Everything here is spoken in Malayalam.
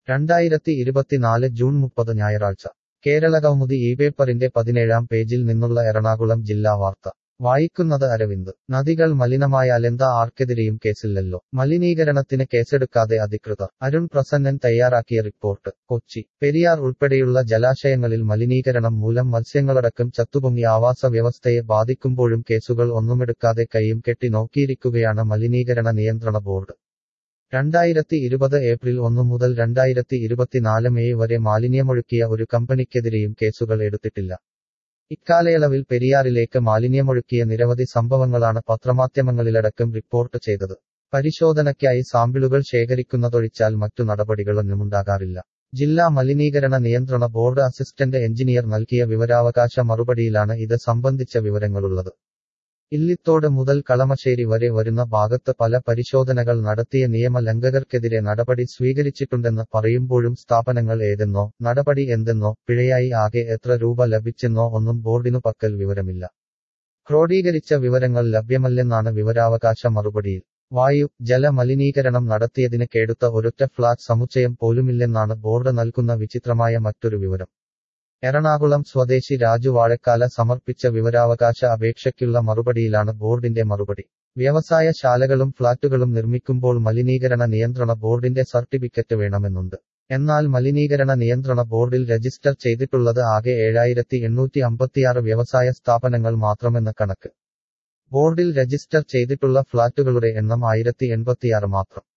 രണ്ടായിരത്തി ഇരുപത്തിനാല് ജൂൺ മുപ്പത് ഞായറാഴ്ച കേരളകൗമുദി ഈ പേപ്പറിന്റെ പതിനേഴാം പേജിൽ നിന്നുള്ള എറണാകുളം ജില്ലാ വാർത്ത വായിക്കുന്നത് അരവിന്ദ് നദികൾ മലിനമായാലെന്താ ആർക്കെതിരെയും കേസില്ലല്ലോ മലിനീകരണത്തിന് കേസെടുക്കാതെ അധികൃതർ അരുൺ പ്രസന്നൻ തയ്യാറാക്കിയ റിപ്പോർട്ട് കൊച്ചി പെരിയാർ ഉൾപ്പെടെയുള്ള ജലാശയങ്ങളിൽ മലിനീകരണം മൂലം മത്സ്യങ്ങളടക്കം ചത്തുപൊങ്ങി ആവാസ വ്യവസ്ഥയെ ബാധിക്കുമ്പോഴും കേസുകൾ ഒന്നുമെടുക്കാതെ കൈയും കെട്ടി നോക്കിയിരിക്കുകയാണ് മലിനീകരണ നിയന്ത്രണ ബോർഡ് രണ്ടായിരത്തി ഇരുപത് ഏപ്രിൽ ഒന്നു മുതൽ രണ്ടായിരത്തി ഇരുപത്തിനാല് മെയ് വരെ മാലിന്യമൊഴുക്കിയ ഒരു കമ്പനിക്കെതിരെയും കേസുകൾ എടുത്തിട്ടില്ല ഇക്കാലയളവിൽ പെരിയാറിലേക്ക് മാലിന്യമൊഴുക്കിയ നിരവധി സംഭവങ്ങളാണ് പത്രമാധ്യമങ്ങളിലടക്കം റിപ്പോർട്ട് ചെയ്തത് പരിശോധനയ്ക്കായി സാമ്പിളുകൾ ശേഖരിക്കുന്നതൊഴിച്ചാൽ മറ്റു നടപടികളൊന്നുമുണ്ടാകാറില്ല ജില്ലാ മലിനീകരണ നിയന്ത്രണ ബോർഡ് അസിസ്റ്റന്റ് എഞ്ചിനീയർ നൽകിയ വിവരാവകാശ മറുപടിയിലാണ് ഇത് സംബന്ധിച്ച വിവരങ്ങളുള്ളത് ഇല്ലിത്തോട് മുതൽ കളമശ്ശേരി വരെ വരുന്ന ഭാഗത്ത് പല പരിശോധനകൾ നടത്തിയ നിയമ ലംഘകർക്കെതിരെ നടപടി സ്വീകരിച്ചിട്ടുണ്ടെന്ന് പറയുമ്പോഴും സ്ഥാപനങ്ങൾ ഏതെന്നോ നടപടി എന്തെന്നോ പിഴയായി ആകെ എത്ര രൂപ ലഭിച്ചെന്നോ ഒന്നും ബോർഡിനു പക്കൽ വിവരമില്ല ക്രോഡീകരിച്ച വിവരങ്ങൾ ലഭ്യമല്ലെന്നാണ് വിവരാവകാശ മറുപടിയിൽ വായു ജല മലിനീകരണം നടത്തിയതിന് കേടുത്ത ഒരൊറ്റ ഫ്ളാറ്റ് സമുച്ചയം പോലുമില്ലെന്നാണ് ബോർഡ് നൽകുന്ന വിചിത്രമായ മറ്റൊരു വിവരം എറണാകുളം സ്വദേശി രാജു വാഴക്കാല സമർപ്പിച്ച വിവരാവകാശ അപേക്ഷയ്ക്കുള്ള മറുപടിയിലാണ് ബോർഡിന്റെ മറുപടി വ്യവസായ ശാലകളും ഫ്ളാറ്റുകളും നിർമ്മിക്കുമ്പോൾ മലിനീകരണ നിയന്ത്രണ ബോർഡിന്റെ സർട്ടിഫിക്കറ്റ് വേണമെന്നുണ്ട് എന്നാൽ മലിനീകരണ നിയന്ത്രണ ബോർഡിൽ രജിസ്റ്റർ ചെയ്തിട്ടുള്ളത് ആകെ ഏഴായിരത്തി എണ്ണൂറ്റി അമ്പത്തിയാറ് വ്യവസായ സ്ഥാപനങ്ങൾ മാത്രമെന്ന കണക്ക് ബോർഡിൽ രജിസ്റ്റർ ചെയ്തിട്ടുള്ള ഫ്ളാറ്റുകളുടെ എണ്ണം ആയിരത്തി എൺപത്തിയാറ് മാത്രം